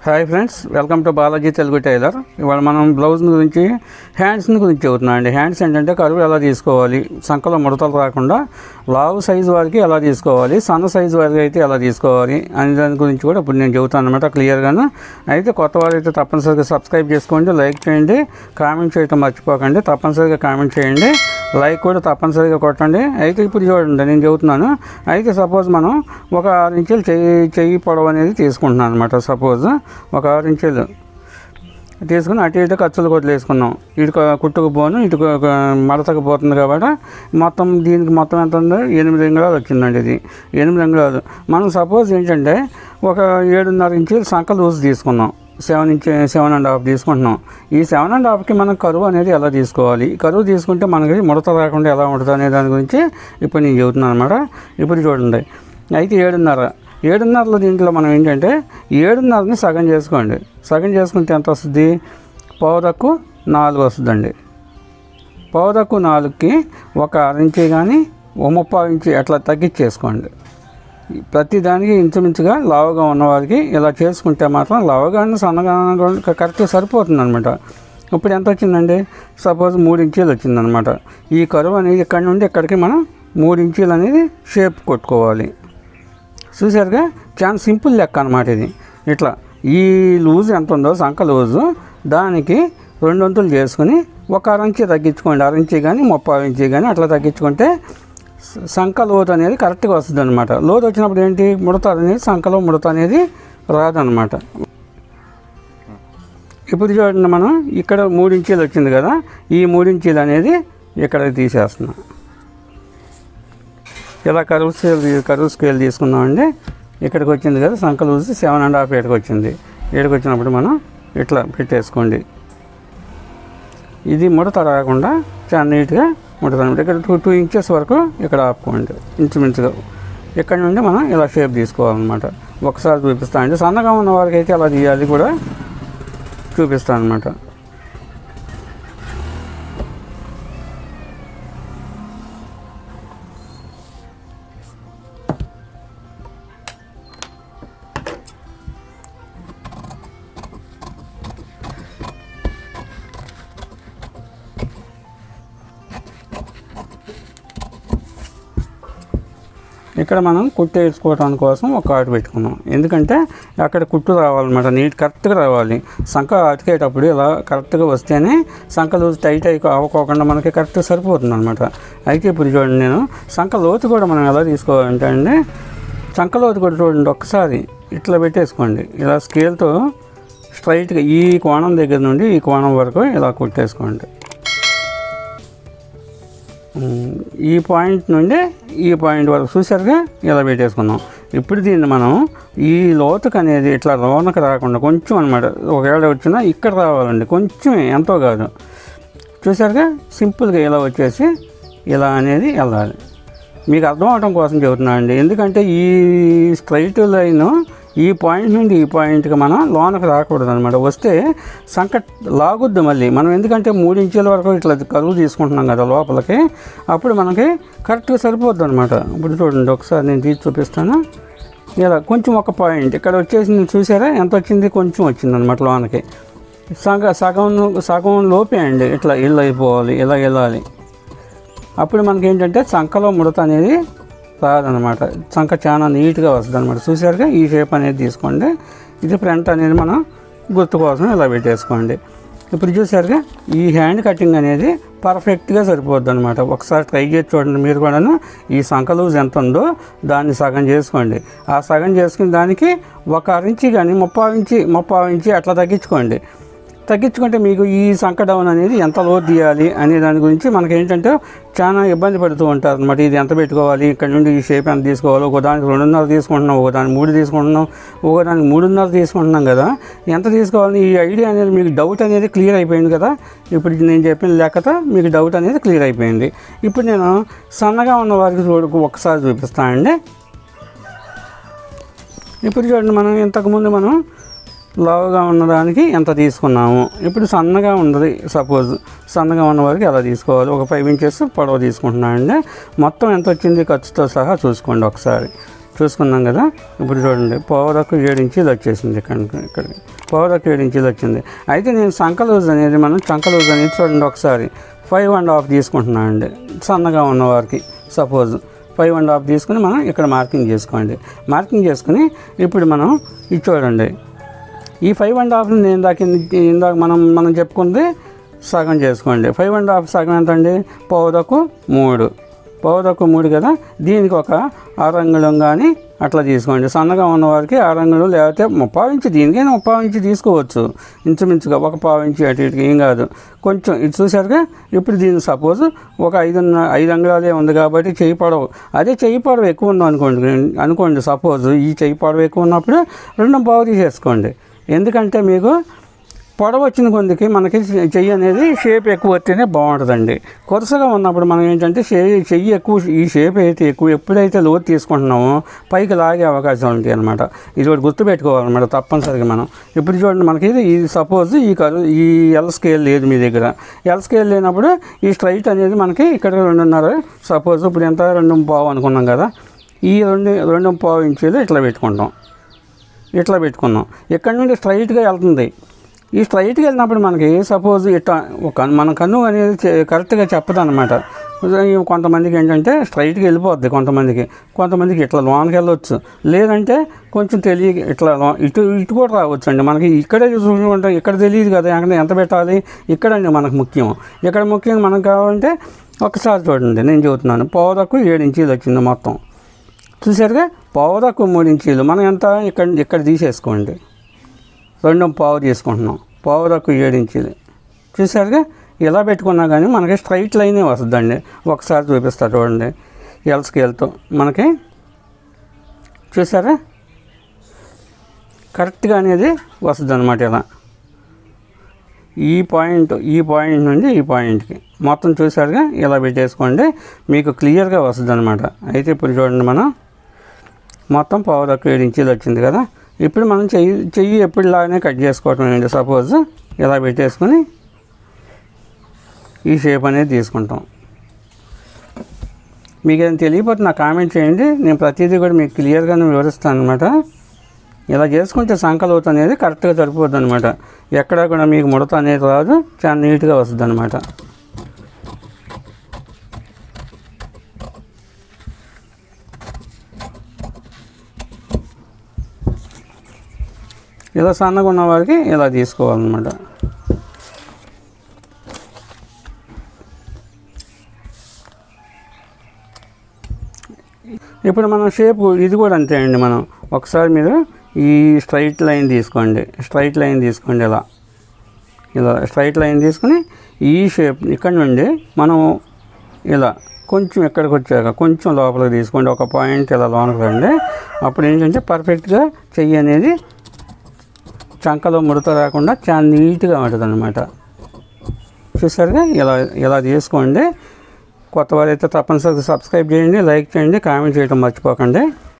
hi friends welcome to Balaji Telugu tailor ఇవాళ మనం blouse గురించి హ్యాండ్స్ గురించి చెబుతున్నాం అండి హ్యాండ్స్ ఏంటంటే కరువు ఎలా తీసుకోవాలి సంఖలో ముడతలు రాకుండా లావు సైజు వారికి ఎలా తీసుకోవాలి సన్న సైజు వారికి అయితే ఎలా తీసుకోవాలి అనే దాని గురించి కూడా ఇప్పుడు నేను చెబుతాను అనమాట క్లియర్గాను అయితే కొత్త వారు అయితే తప్పనిసరిగా సబ్స్క్రైబ్ చేసుకోండి లైక్ చేయండి కామెంట్ చేయటం మర్చిపోకండి తప్పనిసరిగా కామెంట్ చేయండి లైక్ కూడా తప్పనిసరిగా కొట్టండి అయితే ఇప్పుడు చూడండి నేను చెబుతున్నాను అయితే సపోజ్ మనం ఒక ఆరు ఇంచులు చెయ్యి చెయ్యి పొడవు అనేది తీసుకుంటున్నాను అనమాట సపోజ్ ఒక ఆరు ఇంచులు తీసుకుని అటు ఇటు ఖర్చులు కొట్లు వేసుకున్నాం ఇటు క- కుట్టుకు పోను ఇటు క- క- మడతకు పోతుంది కాబట్టి మొత్తం దీనికి మొత్తం ఎంత ఉందో ఎనిమిది అంగుళాలు వచ్చిందండి ఇది ఎనిమిది అంగుళాలు మనం సపోజ్ ఏంటంటే ఒక ఏడున్నర ఇంచులు సంఖ లూజ్ తీసుకున్నాం seven inch seven and half తీసుకుంటున్నాం ఈ సెవెన్ అండ్ హాఫ్కి మనం కరువు అనేది ఎలా తీసుకోవాలి ఈ కరువు తీసుకుంటే మనకి ముడత రాకుండా ఎలా ఉంటుంది అనే దాని గురించి ఇప్పుడు నేను చెబుతున్నాను అనమాట ఇప్పుడు చూడండి అయితే ఏడున్నర ఏడున్నరలో దీంట్లో మనం ఏంటంటే ఏడున్నరని సగం చేసుకోండి సగం చేసుకుంటే ఎంత వస్తుంది పౌదకు నాలుగు వస్తుందండి పౌదకు నాలుగుకి ఒక అరించి కానీ ఓ ముప్పావు ఇంచి అట్లా తగ్గించేసుకోండి ప్రతి దానికి ఇంచుమించుగా లావుగా ఉన్నవారికి ఇలా చేసుకుంటే మాత్రం లావుగా సన్నగా కూడా కరెక్ట్గా సరిపోతుంది అనమాట ఇప్పుడు ఎంత వచ్చిందండి సపోజ్ మూడు ఇంచీలు వచ్చిందనమాట ఈ కరువు అనేది ఇక్కడ నుండి ఇక్కడికి మనం మూడు ఇంచీలు అనేది షేప్ కొట్టుకోవాలి చూసారుగా చాలా సింపుల్ లెక్క అనమాట ఇది ఇట్లా ఈ లూజ్ ఎంత ఉందో సంఖ లూజు దానికి రెండు వంతులు చేసుకుని ఒక అరంచి తగ్గించుకోండి అరంచి కానీ ముప్పై ఇంచి కానీ అట్లా తగ్గించుకుంటే స- సంఖ లోతు అనేది కరెక్ట్గా వస్తుంది అనమాట లోతు వచ్చినప్పుడు ఏంటి ముడత అనేది సంఖలో ముడత అనేది రాదనమాట ఇప్పుడు చూడండి మనం ఇక్కడ మూడు ఇంచీలు వచ్చింది కదా ఈ మూడు ఇంచీలు అనేది ఇక్కడ తీసేస్తున్నాం ఇలా కరువు స్కేల్ తీ- కరువు స్కేల్ తీసుకున్నామండి ఇక్కడికి వచ్చింది కదా సంఖ లూజ్ సెవెన్ అండ్ హాఫ్ ఏడుకి వచ్చింది ఏడుకి వచ్చినప్పుడు మనం ఇట్లా పెట్టేసుకోండి ఇది ముడత రాకుండా చాలా నీట్గా ముడత అనమాట ఇక్కడ టూ టూ ఇంచెస్ వరకు ఇక్కడ ఆపుకోండి ఇంచుమించుగా ఇక్కడ నుండి మనం ఇలా షేప్ తీసుకోవాలన్నమాట ఒకసారి చూపిస్తాను అంటే సన్నగా ఉన్న వారికి అయితే అలా తీయాలి కూడా చూపిస్తాను అనమాట ఇక్కడ మనం కుట్టు వేసుకోవడానికి కోసం ఒక ఆటు పెట్టుకున్నాం ఎందుకంటే అక్కడ కుట్టు రావాలన్నమాట నీట్ కరెక్ట్గా రావాలి సంఖ అతికేటప్పుడు ఇలా కరెక్ట్గా వస్తేనే సంఖ లూజ్ టైట్ అయి అవ్వకోకుండా మనకి కరెక్ట్గా సరిపోతుంది అనమాట అయితే ఇప్పుడు చూడండి నేను సంఖ లోతు కూడా మనం ఎలా తీసుకోవాలంటే అండి సంఖ లోతు కూడా చూడండి ఒక్కసారి ఇట్లా పెట్టేసుకోండి ఇలా స్కేల్తో స్ట్రైట్గా ఈ కోణం దగ్గర నుండి ఈ కోణం వరకు ఇలా కుట్టేసుకోండి ఉమ్, ఈ పాయింట్ నుండి ఈ పాయింట్ వరకు చూసారుగా ఇలా పెట్టేసుకున్నాం ఇప్పుడు దీన్ని మనం ఈ లోతుకు అనేది ఇట్లా లోనకు రాకుండా కొంచెం అనమాట ఒకవేళ వచ్చినా ఇక్కడ రావాలండి కొంచెం ఎంతో కాదు చూసారుగా సింపుల్గా ఇలా వచ్చేసి ఇలా అనేది వెళ్ళాలి మీకు అర్థం అవడం కోసం చెబుతున్నా అండి ఎందుకంటే ఈ స్ట్రైట్ లైన్ ఈ పాయింట్ నుండి ఈ పాయింట్కి మనం లోనకు రాకూడదు అనమాట వస్తే సంకట్ లాగుద్ది మళ్ళీ మనం ఎందుకంటే మూడు ఇంచుల వరకు ఇట్లా కరువు తీసుకుంటున్నాం కదా లోపలికి అప్పుడు మనకి కరెక్ట్గా సరిపోద్ది అనమాట ఇప్పుడు చూడండి ఒకసారి నేను తీసి చూపిస్తాను ఇలా కొంచెం ఒక పాయింట్ ఇక్కడ వచ్చేసి నేను చూసారా ఎంత వచ్చింది కొంచెం వచ్చింది అనమాట లోనకి సగ సగం సగం లోపే అండి ఇట్లా ఇల్లు అయిపోవాలి ఇలా వెళ్ళాలి అప్పుడు మనకి ఏంటంటే చంకలో ముడత అనేది రాదనమాట చంక చాలా నీట్గా వస్తుంది అనమాట చూసారుగా ఈ షేప్ అనేది తీసుకోండి ఇది ఫ్రంట్ అనేది మనం గుర్తు కోసం ఇలా పెట్టేసుకోండి ఇప్పుడు చూసారుగా ఈ హ్యాండ్ కటింగ్ అనేది పర్ఫెక్ట్గా సరిపోద్ది అనమాట ఒకసారి ట్రై చేసి చూడండి మీరు కూడాను ఈ సంఖ లూజ్ ఎంత ఉందో దాన్ని సగం చేసుకోండి ఆ సగం చేసుకుని దానికి ఒక అరించి కానీ ముప్పావు ఇంచి ముప్పావు ఇంచి అట్లా తగ్గించుకోండి తగ్గించుకుంటే మీకు ఈ సంఖ డౌన్ అనేది ఎంత లోతు తీయాలి అనే దాని గురించి మనకి ఏంటంటే చాలా ఇబ్బంది పడుతూ ఉంటారు అనమాట ఇది ఎంత పెట్టుకోవాలి ఇక్కడ నుండి ఈ షేప్ ఎంత తీసుకోవాలి ఒక దానికి రెండున్నర తీసుకుంటున్నాం ఒక దానికి మూడు తీసుకుంటున్నాం ఒక దానికి మూడున్నర తీసుకుంటున్నాం కదా ఎంత తీసుకోవాలి ఈ ఐడియా అనేది మీకు డౌట్ అనేది క్లియర్ అయిపోయింది కదా ఇప్పుడు నేను చెప్పిన లెక్కతో మీకు డౌట్ అనేది క్లియర్ అయిపోయింది ఇప్పుడు నేను సన్నగా ఉన్న వారికి చూడు ఒకసారి చూపిస్తానండి ఇప్పుడు చూడండి మనం ఇంతకుముందు మనం లావుగా ఉన్నదానికి ఎంత తీసుకున్నాము ఇప్పుడు సన్నగా ఉన్నది సపోజ్ సన్నగా ఉన్న వారికి ఎలా తీసుకోవాలి ఒక ఫైవ్ ఇంచెస్ పొడవు తీసుకుంటున్నానండి మొత్తం ఎంత వచ్చింది ఖర్చుతో సహా చూసుకోండి ఒకసారి చూసుకున్నాం కదా ఇప్పుడు చూడండి పౌరకు ఏడు ఇంచీలు వచ్చేసింది ఇక్కడ ఇక్కడ పౌరకు ఏడు ఇంచీలు వచ్చింది అయితే నేను సంక లూజ్ అనేది మనం చంక లూజ్ అనేది చూడండి ఒకసారి ఫైవ్ అండ్ హాఫ్ తీసుకుంటున్నాను అండి సన్నగా ఉన్నవారికి సపోజ్ ఫైవ్ అండ్ హాఫ్ తీసుకుని మనం ఇక్కడ మార్కింగ్ చేసుకోండి మార్కింగ్ చేసుకుని ఇప్పుడు మనం ఇది చూడండి ఈ ఫైవ్ అండ్ హాఫ్ నేను ఇందాక ఇందాక మనం మనం చెప్పుకుంది సగం చేసుకోండి ఫైవ్ అండ్ హాఫ్ సగం ఎంత అండి పౌదకు మూడు పౌదకు మూడు కదా దీనికి ఒక ఆరంగుళం కానీ అట్లా తీసుకోండి సన్నగా ఉన్నవారికి ఆరంగుళం లేకపోతే ముప్పావు ఇంచు దీనికైనా ముప్పావు ఇంచు తీసుకోవచ్చు ఇంచుమించుగా ఒక పావు ఇంచు అటు ఇటుకి ఏం కాదు కొంచెం ఇది చూసారుగా ఇప్పుడు దీన్ని సపోజ్ ఒక ఐదు ఐదు అంగుళాలే ఉంది కాబట్టి చెయ్యి పొడవు అదే చెయ్యి పొడవు ఎక్కువ ఉంది అనుకోండి అనుకోండి సపోజ్ ఈ చెయ్యి పొడవు ఎక్కువ ఉన్నప్పుడు రెండు పావు తీసేసుకోండి ఎందుకంటే మీకు పొడవు వచ్చిన కొందికి మనకి చెయ్యి అనేది షేప్ ఎక్కువ వస్తేనే బాగుంటుందండి కొరసగా ఉన్నప్పుడు మనం ఏంటంటే చెయ్యి చెయ్యి ఎక్కువ ఈ షేప్ అయితే ఎక్కువ ఎప్పుడైతే లోతు తీసుకుంటున్నామో పైకి లాగే అవకాశం ఉంటాయి అనమాట ఇది ఒకటి గుర్తుపెట్టుకోవాలన్నమాట తప్పనిసరిగా మనం ఇప్పుడు చూడండి మనకి ఇది ఇది సపోజ్ ఈ కరు ఈ ఎల్ స్కేల్ లేదు మీ దగ్గర ఎల్ స్కేల్ లేనప్పుడు ఈ స్ట్రైట్ అనేది మనకి ఇక్కడ రెండున్నర సపోజ్ ఇప్పుడు ఎంత రెండు పావు అనుకున్నాం కదా ఈ రెండు రెండు పావు ఇంచీలు ఇట్లా పెట్టుకుంటాం ఇట్లా పెట్టుకున్నాం ఇక్కడ నుండి స్ట్రైట్గా వెళ్తుంది ఈ స్ట్రైట్గా వెళ్ళినప్పుడు మనకి సపోజ్ ఇట్లా ఒక మన కన్ను అనేది చే- కరెక్ట్గా చెప్పదు అనమాట కొంతమందికి ఏంటంటే స్ట్రైట్గా వెళ్ళిపోద్ది కొంతమందికి కొంతమందికి ఇట్లా లోనికి వెళ్ళొచ్చు లేదంటే కొంచెం తెలియ ఇట్లా లో- ఇటు ఇటు కూడా రావచ్చు అండి మనకి ఇక్కడే చూసుకుంటే ఇక్కడ తెలియదు కదా అక్కడ ఎంత పెట్టాలి ఇక్కడండి మనకు ముఖ్యం ఇక్కడ ముఖ్యం మనకు కావాలంటే ఒకసారి చూడండి నేను చెబుతున్నాను పౌదకు ఏడు ఇంచీలు వచ్చింది మొత్తం చూసారుగా పావుదకు మూడు ఇంచీలు మనం ఎంత ఇక్కడ ఇక్కడ తీసేసుకోండి రెండు పావు తీసుకుంటున్నాం పావుదకు ఏడు ఇంచీలు చూసారుగా ఇలా పెట్టుకున్నా కానీ మనకి స్ట్రైట్ లైనే వస్తుందండి ఒకసారి చూపిస్తా చూడండి ఎల్ స్కేల్తో మనకి చూసారా కరెక్ట్గా అనేది వస్తుంది అనమాట ఇలా ఈ పాయింట్ ఈ పాయింట్ నుండి ఈ పాయింట్కి మొత్తం చూసారుగా ఇలా పెట్టేసుకోండి మీకు క్లియర్గా వస్తుంది అనమాట అయితే ఇప్పుడు చూడండి మనం మొత్తం పావు తక్కువ ఏడు ఇంచీలు వచ్చింది కదా ఇప్పుడు మనం చెయ్యి చెయ్యి ఎప్పుడులాగానే కట్ చేసుకోవటం అండి సపోజ్ ఇలా పెట్టేసుకొని ఈ షేప్ అనేది తీసుకుంటాం మీకు ఏదైనా తెలియకపోతే నాకు కామెంట్ చేయండి నేను ప్రతిదీ కూడా మీకు క్లియర్గానే వివరిస్తాను అనమాట ఇలా చేసుకుంటే సంకలోతు అనేది కరెక్ట్గా సరిపోద్ది అనమాట ఎక్కడ కూడా మీకు ముడత అనేది రాదు చాలా నీట్గా వస్తుంది అనమాట ఇలా సన్నగా ఉన్న వారికి ఇలా తీసుకోవాలన్నమాట ఇప్పుడు మనం షేప్ ఇది కూడా అంతే అండి మనం ఒకసారి మీరు ఈ స్ట్రైట్ లైన్ తీసుకోండి స్ట్రైట్ లైన్ తీసుకోండి ఇలా ఇలా స్ట్రైట్ లైన్ తీసుకుని ఈ షేప్ ఇక్కడ నుండి మనం ఇలా కొంచెం ఎక్కడికి వచ్చాక కొంచెం లోపలికి తీసుకోండి ఒక పాయింట్ ఇలా లోనకి రండి అప్పుడు ఏంటంటే పర్ఫెక్ట్గా చెయ్యి అనేది చంకలో ముడత రాకుండా చాలా నీట్గా ఉంటుంది అనమాట చూసారుగా ఇలా ఇలా తీసుకోండి కొత్త వారైతే తప్పనిసరిగా సబ్స్క్రైబ్ చేయండి లైక్ చేయండి కామెంట్ చేయడం మర్చిపోకండి